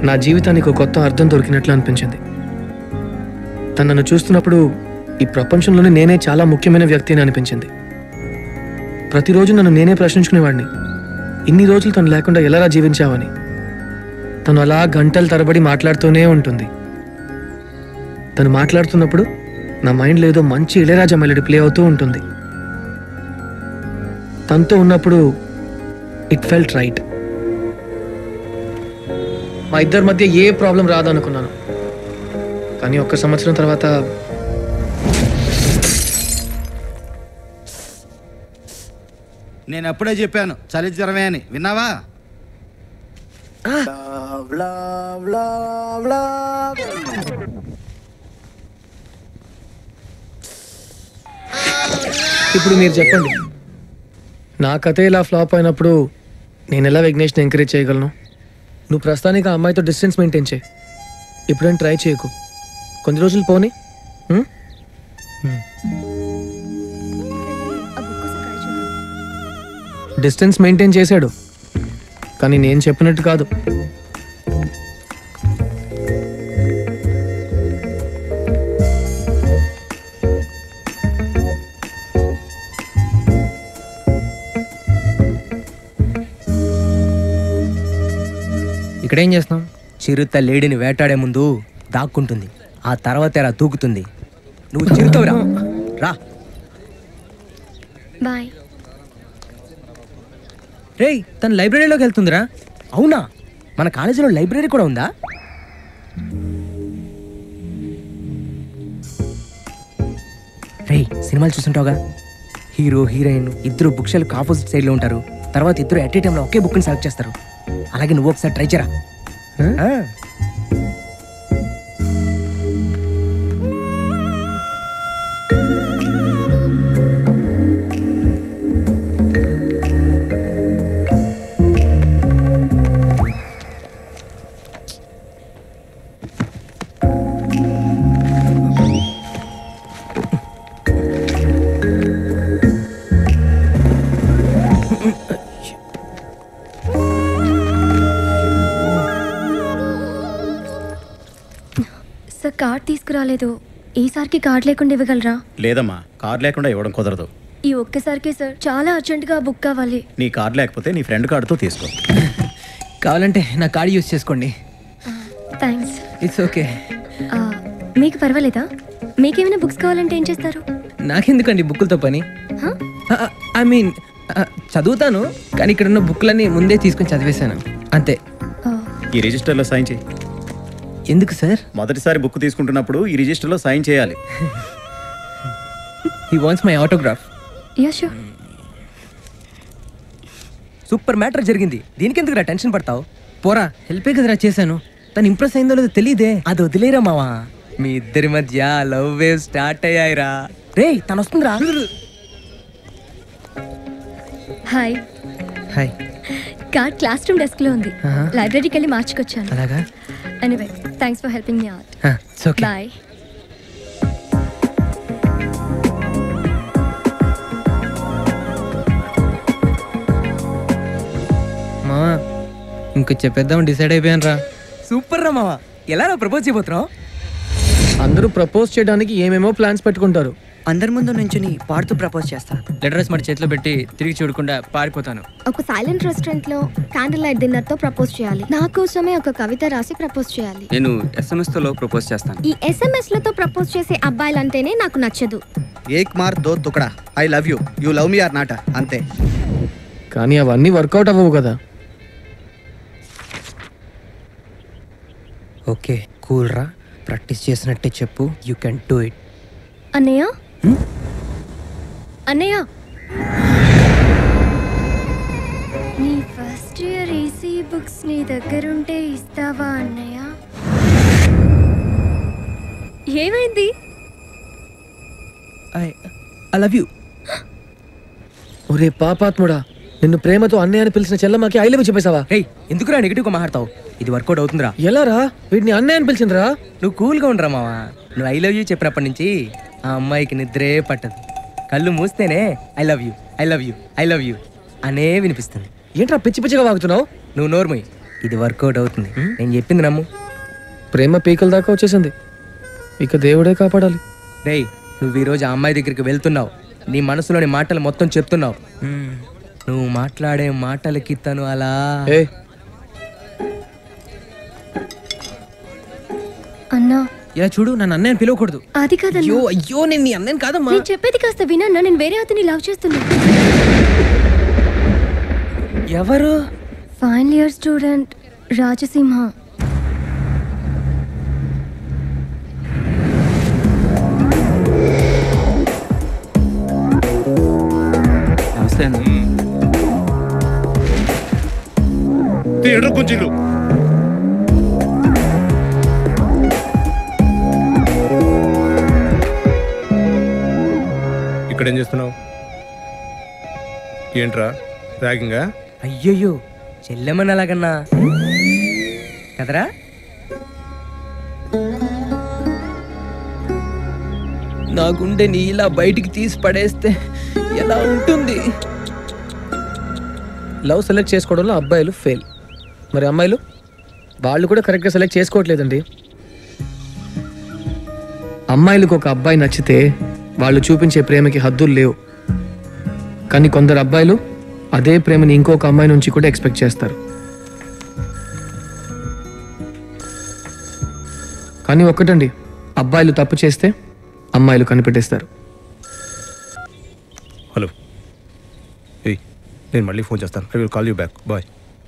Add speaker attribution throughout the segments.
Speaker 1: నా జీవితానికి ఒక కొత్త అర్థం దొరికినట్లు అనిపించింది తను నన్ను చూస్తున్నప్పుడు ఈ ప్రపంచంలోనే నేనే చాలా ముఖ్యమైన వ్యక్తి అని అనిపించింది ప్రతిరోజు నన్ను నేనే ప్రశ్నించుకునేవాడిని ఇన్ని రోజులు తను లేకుండా ఎలా జీవించావని తను అలా గంటల తరబడి మాట్లాడుతూనే ఉంటుంది తను మాట్లాడుతున్నప్పుడు నా మైండ్లో ఏదో మంచి ఇళయరాజా మెలడీ ప్లే అవుతూ ఉంటుంది తనతో ఉన్నప్పుడు ఇట్ ఫెల్ట్ రైట్ మా ఇద్దరి మధ్య ఏ ప్రాబ్లం రాదనుకున్నాను కానీ ఒక్క సంవత్సరం తర్వాత
Speaker 2: నేను అప్పుడే చెప్పాను చలి జ్వరమే అని విన్నావా
Speaker 1: ఇప్పుడు మీరు చెప్పండి నా కథ ఇలా ఫ్లాప్ అయినప్పుడు నేను ఎలా విఘ్నేష్ని ఎంకరేజ్ చేయగలను నువ్వు ప్రస్తుతానికి ఆ అమ్మాయితో డిస్టెన్స్ మెయింటైన్ చేయి ఇప్పుడేం ట్రై చేయకు కొన్ని రోజులు పోని ఉం? డిస్టెన్స్ మెయింటైన్ చేశాడు కానీ నేను చెప్పినట్టు కాదు
Speaker 3: ఇక్కడేం చేస్తున్నాం చిరుత లేడిని వేటాడే ముందు దాక్కుంటుంది ఆ తర్వాత రా దూకుతుంది నువ్వు చిరుతవురా రా
Speaker 4: బాయ్
Speaker 3: రేయ్ తన లైబ్రరీలోకి వెళ్తుందిరా అవునా మన కాలేజీలో లైబ్రరీ కూడా ఉందా రేయ్ సినిమాలు చూస్తుంటావుగా హీరో హీరోయిన్ ఇద్దరు బుక్ షెల్ఫ్ ఆపోజిట్ సైడ్లో ఉంటారు తర్వాత ఇద్దరు ఎట్ ఏ టైంలో ఒకే బుక్ని సెలెక్ట్ చేస్తారు అలాగే నువ్వు ఒకసారి ట్రై చేయరా ఆ.
Speaker 4: సార్ కార్డ్ తీసుకురాలేదు ఈసారికి కార్డ్ లేకుండా ఇవ్వగలరా
Speaker 5: లేదమ్మా కార్ లేకుండా ఇవ్వడం కుదరదు
Speaker 4: ఈ ఒక్కసారికే సార్ చాలా అర్జెంటుగా బుక్ కావాలి
Speaker 5: నీ కార్ లేకపోతే నీ ఫ్రెండ్ కార్డుతో తీసుకో
Speaker 3: కావాలంటే నా కార్డ్ యూస్ చేసుకోండి
Speaker 4: థ్యాంక్స్
Speaker 3: ఇట్స్ ఓకే
Speaker 4: మీకు పర్వాలేదా మీకేమైనా బుక్స్ కావాలంటే ఏం చేస్తారు
Speaker 3: నాకెందుకండి బుక్కులతో పని
Speaker 4: హ?
Speaker 3: ఐ మీన్ చదువుతాను కానీ ఇక్కడ ఉన్న బుక్లన్నీ ముందే తీసుకొని చదివేశాను అంతే
Speaker 4: ఆ,
Speaker 5: ఈ రిజిస్టర్లో సైన్ చేయి
Speaker 3: ఎందుకు సార్
Speaker 5: మొదటిసారి బుక్ తీసుకుంటున్నప్పుడు ఈ రిజిస్టర్లో సైన్ చేయాలి
Speaker 3: he wants my autograph
Speaker 4: yeah sure
Speaker 3: super matter జరిగింది దీనికి ఎందుకు టెన్షన్ పడతావు పోరా హెల్పే కదరా చేశాను తను ఇంప్రెస్ అయిందో లేదో తెలియదే అది వదిలేరా మావా మీ ఇద్దరి మధ్య లవ్ వేవ్ స్టార్ట్ అయ్యాయిరా రే తను వస్తుందిరా
Speaker 4: hi
Speaker 3: hi
Speaker 4: card classroom డెస్క్లో ఉంది
Speaker 3: ఆహా.
Speaker 4: లైబ్రరీకి వెళ్ళి మార్చుకొచ్చాను
Speaker 3: అలాగా
Speaker 4: anyway thanks for helping me out
Speaker 3: it's okay
Speaker 4: bye
Speaker 3: మావా ఇంకో చెప్పేద్దాం డిసైడ్ అయిపోయాను రా సూపర్ రా మావా ఎలా రా ప్రపోజ్ చేయబోతున్నావు
Speaker 1: అందరూ ప్రపోజ్ చేయడానికి ఏమేమో ప్లాన్స్ పెట్టుకుంటారు
Speaker 6: అందరి ముందు నుంచుని పాడుతూ ప్రపోజ్ చేస్తా
Speaker 3: లెటర్స్ మరి చేతిలో పెట్టి తిరిగి చూడకుండా పారిపోతాను
Speaker 4: ఒక సైలెంట్ రెస్టారెంట్ లో క్యాండిల్ లైట్ డిన్నర్ తో ప్రపోజ్ చేయాలి నా కోసమే ఒక కవిత రాసి ప్రపోజ్ చేయాలి
Speaker 7: నేను ఎస్ఎంఎస్ తో ప్రపోజ్ చేస్తాను
Speaker 4: ఈ ఎస్ఎంఎస్ లతో ప్రపోజ్ చేసే అబ్బాయిలంటేనే నాకు నచ్చదు
Speaker 2: ఏక్ మార్ దో తుకడా I love you you love me or not అంతే
Speaker 1: కానీ అవన్నీ వర్కౌట్ అవ్వవు కదా
Speaker 3: ఓకే కూల్ రా ప్రాక్టీస్ చేసినట్టే చెప్పు యూ కెన్ డూ ఇట్
Speaker 4: అన్నయ్య అన్నయ్య నీ ఫస్ట్ ఇయర్ ఈసీ బుక్స్ నీ దగ్గరుంటే ఇస్తావా అన్నయ్య ఏమైంది
Speaker 3: ఐ ఐ లవ్ యూ
Speaker 1: ఒరే పాపాత్ముడా నిన్ను ప్రేమతో అన్నయ్య అని పిలిచిన చెల్లమ్మకి ఐ లవ్ చెప్పేశావా
Speaker 3: హే ఎందుకురా నెగిటివ్గా మాట్లాడతావు ఇది వర్కౌట్ అవుతుందిరా
Speaker 1: ఎలా రా వీడిని అన్నయ్య అని పిలిచిందిరా
Speaker 3: నువ్వు కూల్గా ఉండరా మావా నువ్వు ఐ లవ్ యూ చెప్పినప్పటి నుంచి ఆ అమ్మాయికి నిద్రే పట్టదు కళ్ళు మూస్తేనే I love you I love you I love you అనే వినిపిస్తుంది
Speaker 1: ఏంట్రా పిచ్చి పిచ్చిగా వాగుతున్నావు
Speaker 3: నువ్వు నోర్మోయ్ ఇది వర్కౌట్ అవుతుంది నేను చెప్పింది నమ్ము
Speaker 1: ప్రేమ పీకల దాకా వచ్చేసింది ఇక దేవుడే కాపాడాలి
Speaker 3: రేయ్ నువ్వు ఈరోజు ఆ అమ్మాయి దగ్గరికి వెళ్తున్నావు నీ మనసులోని మాటలు మొత్తం చెప్తున్నావు నువ్వు మాట్లాడే మాటలకి తను అలా
Speaker 1: ఏ
Speaker 4: అన్నా
Speaker 3: ఇలా చూడు నన్ను అన్నయ్యని పిలవకూడదు
Speaker 4: అది కాదన్నా
Speaker 3: అయ్యో అయ్యో నేను నీ అన్నయ్యని కాదమ్మా
Speaker 4: నేను చెప్పేది కాస్త వినన్నా నేను వేరే అతని లవ్ చేస్తున్నా
Speaker 3: ఎవరు
Speaker 4: ఫైనల్ ఇయర్ స్టూడెంట్ రాజసింహ
Speaker 7: నమస్తే అండి
Speaker 2: థియేటర్ కొంచెం
Speaker 8: ఇక్కడ ఏం చేస్తున్నావు ఏంట్రా ర్యాగింగా
Speaker 3: అయ్యయ్యో చెల్లెమని అలాగన్నా కదరా నా గుండె ఇలా బయటికి తీసి పడేస్తే ఎలా ఉంటుంది
Speaker 1: లవ్ సెలెక్ట్ చేసుకోవడంలో అబ్బాయిలు ఫెయిల్ మరి అమ్మాయిలు వాళ్ళు కూడా కరెక్ట్గా సెలెక్ట్ చేసుకోవట్లేదండి అమ్మాయిలకు ఒక అబ్బాయి నచ్చితే వాళ్ళు చూపించే ప్రేమకి హద్దులు లేవు కానీ కొందరు అబ్బాయిలు అదే ప్రేమని ఇంకొక అమ్మాయి నుంచి కూడా ఎక్స్పెక్ట్ చేస్తారు కానీ ఒక్కటండి అబ్బాయిలు తప్పు చేస్తే అమ్మాయిలు కనిపెట్టేస్తారు
Speaker 8: హలో ఏయ్ నేను మళ్ళీ ఫోన్ చేస్తాను I will call you back bye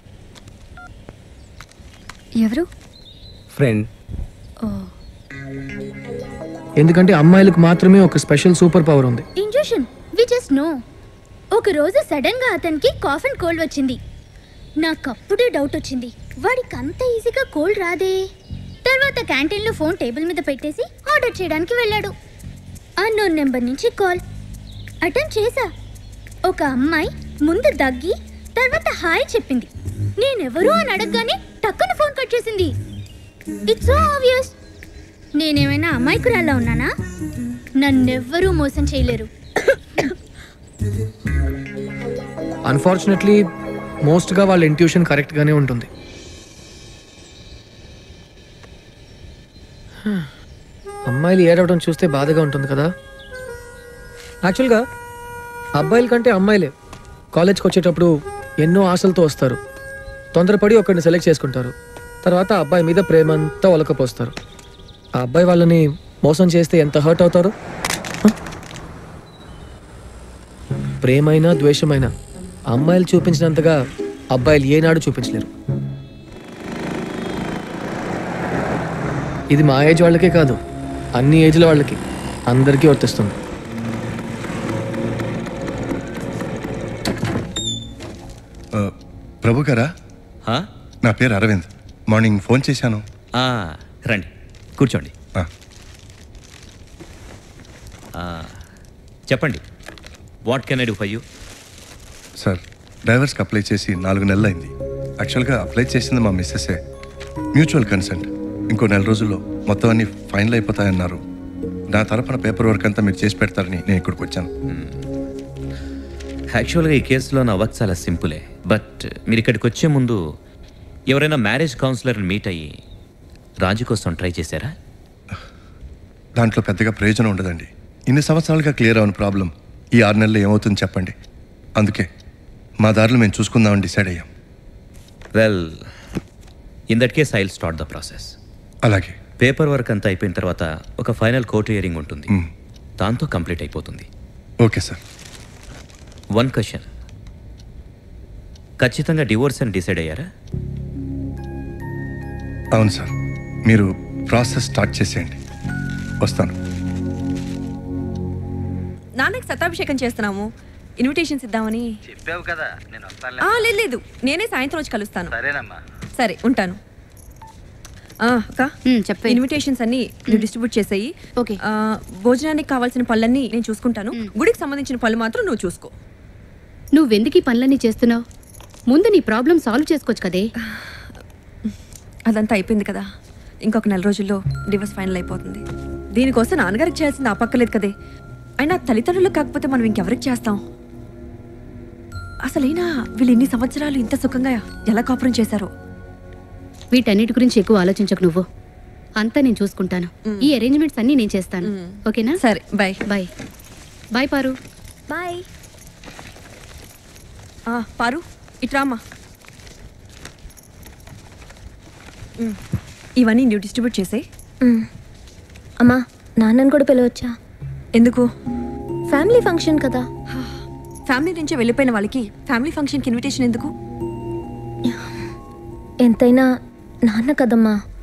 Speaker 4: ఎవరు
Speaker 8: ఫ్రెండ్
Speaker 4: ఓ
Speaker 1: ఎందుకంటే అమ్మాయిలకు మాత్రమే ఒక స్పెషల్ సూపర్ పవర్ ఉంది
Speaker 9: ఇంజెక్షన్ వి జస్ట్ నో ఒక రోజు సడన్ గా అతనికి కాఫ్ అండ్ కోల్డ్ వచ్చింది నాకు అప్పుడే డౌట్ వచ్చింది వాడికి అంత ఈజీగా కోల్డ్ రాదే తర్వాత క్యాంటీన్లో ఫోన్ టేబుల్ మీద పెట్టేసి ఆర్డర్ చేయడానికి వెళ్ళాడు అన్నోన్ నెంబర్ నుంచి కాల్ అటెండ్ చేశా ఒక అమ్మాయి ముందు దగ్గి తర్వాత హాయ్ చెప్పింది నేనెవరు అని అడగగానే టక్కున ఫోన్ కట్ చేసింది ఇట్స్ సో ఆబ్వియస్ నేనేమైనా అమాయకురాల్లా ఉన్నానా నన్నెవ్వరూ మోసం చేయలేరు
Speaker 1: అన్ఫార్చునేట్లీ మోస్ట్గా వాళ్ళ ఇంట్యూషన్ కరెక్ట్గానే ఉంటుంది అమ్మాయిలు ఏడవడం చూస్తే బాధగా ఉంటుంది కదా యాక్చువల్గా అబ్బాయిల కంటే అమ్మాయిలే కాలేజ్కి వచ్చేటప్పుడు ఎన్నో ఆశలతో వస్తారు తొందరపడి ఒకరిని సెలెక్ట్ చేసుకుంటారు తర్వాత ఆ అబ్బాయి మీద ప్రేమ అంతా ఒలకపోస్తారు ఆ అబ్బాయి వాళ్ళని మోసం చేస్తే ఎంత హర్ట్ అవుతారో హ? ప్రేమైనా ద్వేషమైనా అమ్మాయిలు చూపించినంతగా అబ్బాయిలు ఏనాడు చూపించలేరు ఇది మా ఏజ్ వాళ్ళకే కాదు అన్ని ఏజ్ల వాళ్ళకి అందరికీ వర్తిస్తుంది
Speaker 10: ప్రభు గారా
Speaker 11: ఆ?
Speaker 10: నా పేరు అరవింద్ మార్నింగ్ ఫోన్ చేశాను
Speaker 11: ఆ, రండి కూర్చోండి
Speaker 10: ఆ,
Speaker 11: ఆ, చెప్పండి what can I do for you
Speaker 10: sir డ్రైవర్స్కి అప్లై చేసి నాలుగు నెలలు అయింది యాక్చువల్గా అప్లై చేసింది మా మిస్సెస్ఏ మ్యూచువల్ కన్సెంట్ ఇంకో నెల రోజుల్లో మొత్తం అన్ని ఫైనల్ అయిపోతాయన్నారు నా తరపున పేపర్ వర్క్ అంతా మీరు చేసి పెడతారని నేను ఇక్కడికి వచ్చాను
Speaker 11: యాక్చువల్గా ఈ కేసులో నా వర్క్ చాలా సింపులే బట్ మీరు ఇక్కడికి వచ్చే ముందు ఎవరైనా మ్యారేజ్ కౌన్సిలర్ని మీట్ అయ్యి రాజు కోసం ట్రై చేశారా
Speaker 10: దాంట్లో పెద్దగా ప్రయోజనం ఉండదండి ఇన్ని సంవత్సరాలుగా క్లియర్ అవని ప్రాబ్లం ఈ ఆరు నెలలు ఏమవుతుంది చెప్పండి అందుకే మా దారిలో మేము చూసుకుందామని డిసైడ్ అయ్యాం
Speaker 11: well in that case I start the process
Speaker 10: అలాగే
Speaker 11: పేపర్ వర్క్ అంతా అయిపోయిన తర్వాత ఒక ఫైనల్ కోర్ట్ హియరింగ్ ఉంటుంది
Speaker 10: మ్,
Speaker 11: దాంతో కంప్లీట్ అయిపోతుంది
Speaker 10: ఓకే సార్
Speaker 11: వన్ క్వశ్చన్ ఖచ్చితంగా డివోర్స్ అని డిసైడ్ అయ్యారా
Speaker 10: అవును సార్ మీరు ప్రాసెస్ స్టార్ట్ చేసేయండి వస్తాను
Speaker 12: నాన్నకి శతాభిషేకం చేస్తున్నాము ఇన్విటేషన్స్ ఇద్దామని
Speaker 2: చెప్పావు కదా నేను వస్తాను
Speaker 12: ఆ, లేదు లేదు నేనే సాయంత్రం వచ్చి కలుస్తాను
Speaker 2: సరేనమ్మా
Speaker 12: సరే ఉంటాను ఆ, అక్క
Speaker 9: చెప్పే
Speaker 12: ఇన్విటేషన్స్ అన్ని నువ్వు డిస్ట్రిబ్యూట్ చేసేయి
Speaker 9: ఓకే
Speaker 12: ఆ, భోజనానికి కావాల్సిన పళ్ళన్నీ నేను చూసుకుంటాను గుడికి సంబంధించిన పళ్ళు మాత్రం నువ్వు చూసుకో
Speaker 9: నువ్వెందుకు ఈ పనులన్నీ చేస్తున్నావు ముందు నీ ప్రాబ్లం సాల్వ్ చేసుకోవచ్చు కదే
Speaker 12: అదంతా అయిపోయింది కదా ఇంకొక నెల రోజుల్లో డివోర్స్ ఫైనల్ అయిపోతుంది దీనికోసం నాన్నగారికి చేయాల్సింది ఆపక్కలేదు కదే అయినా తల్లిదండ్రులకు కాకపోతే మనం ఇంకెవరికి చేస్తాం అసలైనా వీళ్ళు ఇన్ని సంవత్సరాలు ఇంత సుఖంగా ఎలా కాపురం చేశారో
Speaker 13: వీటన్నిటి గురించి ఎక్కువ ఆలోచించకు నువ్వు అంతా నేను చూసుకుంటాను ఈ అరేంజ్మెంట్స్ అన్నీ నేను చేస్తాను ఓకేనా
Speaker 12: సరే bye
Speaker 13: bye bye Paru
Speaker 4: bye
Speaker 12: ఆ, పారు ఇట్రామ్మా మ్, ఇవన్నీ నువ్వు డిస్ట్రిబ్యూట్ చేసే
Speaker 4: అమ్మా నాన్నని కూడా పిలవచ్చా
Speaker 12: ఎందుకు
Speaker 4: ఫ్యామిలీ ఫంక్షన్ కదా
Speaker 12: ఫ్యామిలీ నుంచి వెళ్ళిపోయిన వాళ్ళకి ఫ్యామిలీ ఫంక్షన్కి ఇన్విటేషన్ ఎందుకు
Speaker 4: ఎంతైనా నాన్న కదమ్మా